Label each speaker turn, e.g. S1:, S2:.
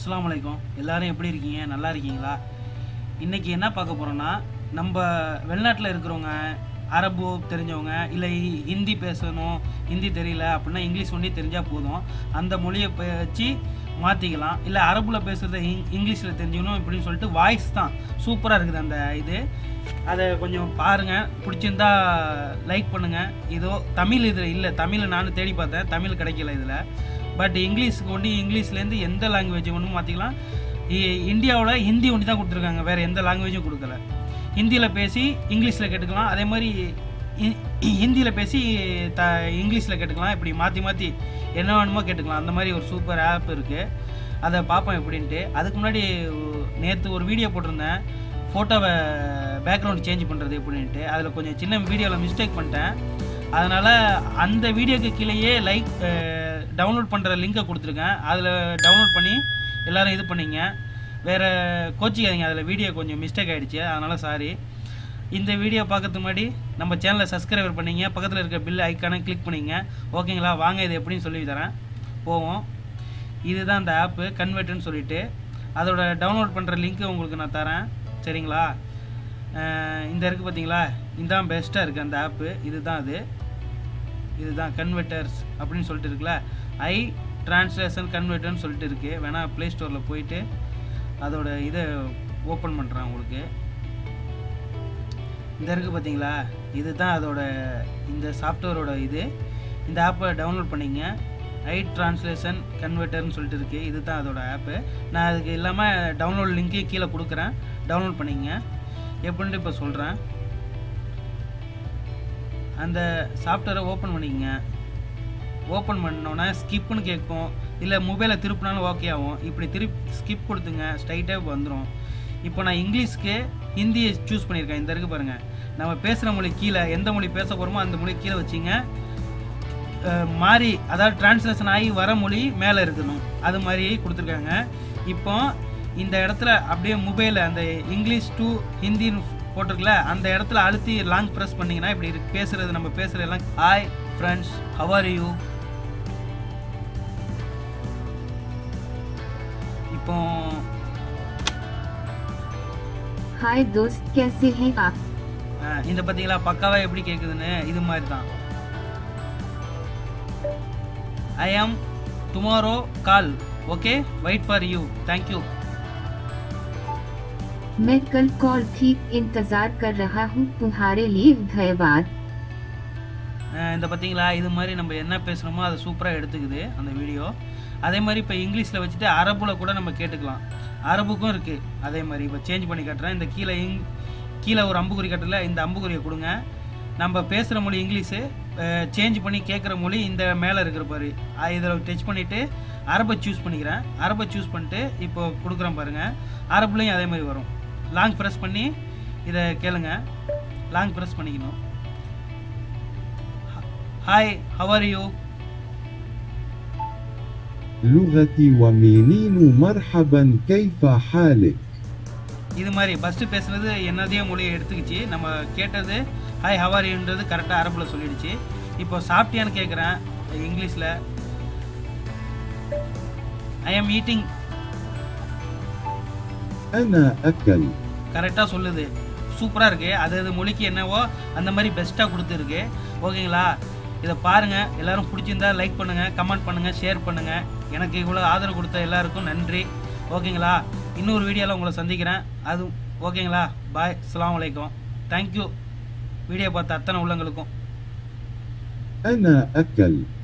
S1: அஸ்ஸலாமு அலைக்கும் எல்லாரும் எப்படி இருக்கீங்க நல்லா இருக்கீங்களா இன்னைக்கு என்ன பார்க்க போறோம்னா நம்ம வெளிநாட்டில் இருக்கிறவங்க அரபு தெரிஞ்சவங்க இல்லை ஹிந்தி பேசணும் ஹிந்தி தெரியல அப்படின்னா இங்கிலீஷ் ஒன்றே தெரிஞ்சால் போதும் அந்த மொழியை வச்சு மாற்றிக்கலாம் இல்லை அரபுல பேசுகிறத இங் இங்கிலீஷில் தெரிஞ்சுக்கணும் இப்படின்னு சொல்லிட்டு வாய்ஸ் தான் சூப்பராக இருக்குது அந்த இது அதை கொஞ்சம் பாருங்கள் பிடிச்சிருந்தா லைக் பண்ணுங்கள் இதோ தமிழ் இதில் இல்லை தமிழ் நானும் தேடி பார்த்தேன் தமிழ் கிடைக்கல இதில் பட் இங்கிலீஷுக்கு ஒண்டி இங்கிலீஷ்லேருந்து எந்த லாங்குவேஜ் ஒன்றும் மாற்றிக்கலாம் இந்தியாவில் ஹிந்தி ஒண்டி தான் கொடுத்துருக்காங்க வேறு எந்த லாங்குவேஜும் கொடுக்கல ஹிந்தியில் பேசி இங்கிலீஷில் கேட்டுக்கலாம் அதே மாதிரி ஹிந்தியில் பேசி த இங்கிலீஷில் கேட்டுக்கலாம் இப்படி மாற்றி மாற்றி என்ன வேணுமோ கேட்டுக்கலாம் அந்த மாதிரி ஒரு சூப்பர் ஆப் இருக்குது அதை பார்ப்போம் எப்படின்ட்டு அதுக்கு முன்னாடி நேற்று ஒரு வீடியோ போட்டிருந்தேன் ஃபோட்டோவை பேக்ரவுண்ட் சேஞ்ச் பண்ணுறது எப்படின்ட்டு அதில் கொஞ்சம் சின்ன வீடியோவில் மிஸ்டேக் பண்ணிட்டேன் அதனால் அந்த வீடியோக்கு கீழேயே லைக் டவுன்லோட் பண்ணுற லிங்கை கொடுத்துருக்கேன் அதில் டவுன்லோட் பண்ணி எல்லோரும் இது பண்ணிங்க வேறு கோச்சிக்காதீங்க அதில் வீடியோ கொஞ்சம் மிஸ்டேக் ஆகிடுச்சு அதனால் சாரி இந்த வீடியோ பார்க்கறதுக்கு முன்னாடி நம்ம சேனலை சப்ஸ்கிரைபர் பண்ணிங்க பக்கத்தில் இருக்க பில் ஐக்கானை கிளிக் பண்ணிங்க ஓகேங்களா வாங்க இது எப்படின்னு சொல்லி தரேன் போவோம் இதுதான் அந்த ஆப்பு கன்வெர்ட்டுன்னு சொல்லிட்டு அதோட டவுன்லோட் பண்ணுற லிங்க்கு உங்களுக்கு நான் தரேன் சரிங்களா அஹ் இந்த இருக்குது பார்த்தீங்களா இதுதான் பெஸ்ட்டாக இருக்குது அந்த ஆப்பு இதுதான் அது இதுதான் கன்வெர்ட்டர்ஸ் அப்படின்னு சொல்லிட்டு இருக்குல்ல ஐ டிரான்ஸ்லேஷன் கன்வெர்ட்டர்னு சொல்லிட்டு இருக்குது வேணால் ப்ளே ஸ்டோரில் போயிட்டு அதோட இதை ஓப்பன் பண்ணுறேன் உங்களுக்கு இந்த இருக்குது பார்த்தீங்களா இதுதான் அதோட இந்த சாஃப்ட்வேரோட இது இந்த ஆப்பை டவுன்லோட் பண்ணிங்க ஐ டிரான்ஸ்லேஷன் கன்வெர்ட்டர்னு சொல்லிட்டு இருக்குது இதுதான் அதோட ஆப்பு நான் அதுக்கு இல்லாமல் டவுன்லோட் லிங்க்கு கீழே கொடுக்குறேன் டவுன்லோட் பண்ணிங்க எப்படின்ட்டு இப்போ சொல்கிறேன் அந்த சாஃப்ட்வேரை ஓப்பன் பண்ணிக்கங்க ஓப்பன் பண்ணோன்னே ஸ்கிப்னு கேட்கும் இல்லை மொபைலை திருப்பினாலும் ஓகே ஆகும் இப்படி திருப்பி ஸ்கிப் கொடுத்துங்க ஸ்ட்ரைட்டாக வந்துடும் இப்போ நான் இங்கிலீஷ்க்கு ஹிந்தியை சூஸ் பண்ணியிருக்கேன் இந்த இருக்கு பாருங்கள் நம்ம பேசுகிற மொழி கீழே எந்த மொழி பேச போகிறோமோ அந்த மொழி கீழே வச்சிங்க அஹ் மாறி அதாவது டிரான்ஸ்லேஷன் ஆகி வர மொழி மேலே இருக்கணும் அது மாதிரி கொடுத்துருக்காங்க இப்போ இந்த இடத்துல அப்படியே மொபைலில் அந்த இங்கிலீஷ் டு ஹிந்தின்னு போட்டிருக்குல அந்த இடத்துல அழுத்தி லாங் ப்ரெஸ் பண்ணிங்கன்னா இப்படி இருக்கு பேசுகிறது நம்ம பேசுகிறது எல்லாம் ஹாய் ஃப்ரெண்ட்ஸ் ஹவர் யூ இப்போ
S2: हाय दोस्त कैसे हैं आप
S1: அஹ், இந்த பார்த்தீங்களா பக்காவாக எப்படி கேட்குதுன்னு இது மாதிரி தான் I am tomorrow call okay wait for you thank you
S2: मैं कल कॉल थी इंतजार कर रहा हूँ तुम्हारे लिए धन्यवाद
S1: அஹ் இந்த பார்த்தீங்களா இது மாதிரி நம்ம என்ன பேசுகிறோமோ அதை சூப்பராக எடுத்துக்குது அந்த வீடியோ அதே மாதிரி இப்போ இங்கிலீஷில் வச்சுட்டு அரபுல கூட நம்ம கேட்டுக்கலாம் அரபுக்கும் இருக்குது அதே மாதிரி இப்போ சேஞ்ச் பண்ணி காட்டுறேன் இந்த கீழே இங் கீழே ஒரு அம்புக்குறி கட்டல இந்த அம்புக்குறியை கொடுங்க நம்ம பேசுகிற மொழி இங்கிலீஷு சேஞ்ச் பண்ணி கேட்குற மொழி இந்த மேலே இருக்கிற பாரு இதில் டச் பண்ணிவிட்டு அரபை சூஸ் பண்ணிக்கிறேன் அரபை சூஸ் பண்ணிட்டு இப்போ கொடுக்குறேன் பாருங்கள் அரபுலையும் அதே மாதிரி வரும் லாங் ப்ரெஸ் பண்ணி இதை கேளுங்க லாங் ப்ரெஸ் பண்ணிக்கணும் ஹாய் ஹவ் ஆர் யூ
S3: لغتي ومينين مرحبا كيف حالك
S1: இது மாதிரி ஃபஸ்ட்டு பேசுனது என்னதையே மொழியை எடுத்துக்கிச்சு நம்ம கேட்டது ஹாய் ஹவாரின்றது கரெக்டாக அரபில் சொல்லிடுச்சு இப்போ சாப்பிட்டியான்னு கேட்குறேன் இங்கிலீஷில் ஐ ஆம் ஈட்டிங்
S3: أنا أكل
S1: கரெக்டாக சொல்லுது சூப்பராக இருக்குது அது அது மொழிக்கு என்னவோ அந்த மாதிரி பெஸ்ட்டாக கொடுத்துருக்கு ஓகேங்களா இதை பாருங்கள் எல்லாரும் பிடிச்சிருந்தா லைக் பண்ணுங்கள் கமெண்ட் பண்ணுங்கள் ஷேர் பண்ணுங்கள் எனக்கு இவ்வளோ ஆதரவு கொடுத்த எல்லாருக்கும் நன்றி ஓகேங்களா இன்னொரு வீடியோவில் உங்களை சந்திக்கிறேன் அது ஓகேங்களா பாய் அஸ்ஸலாமு அலைக்கும் தேங்க்யூ வீடியோ பார்த்த அத்தனை உள்ளங்களுக்கும்
S3: أنا أكل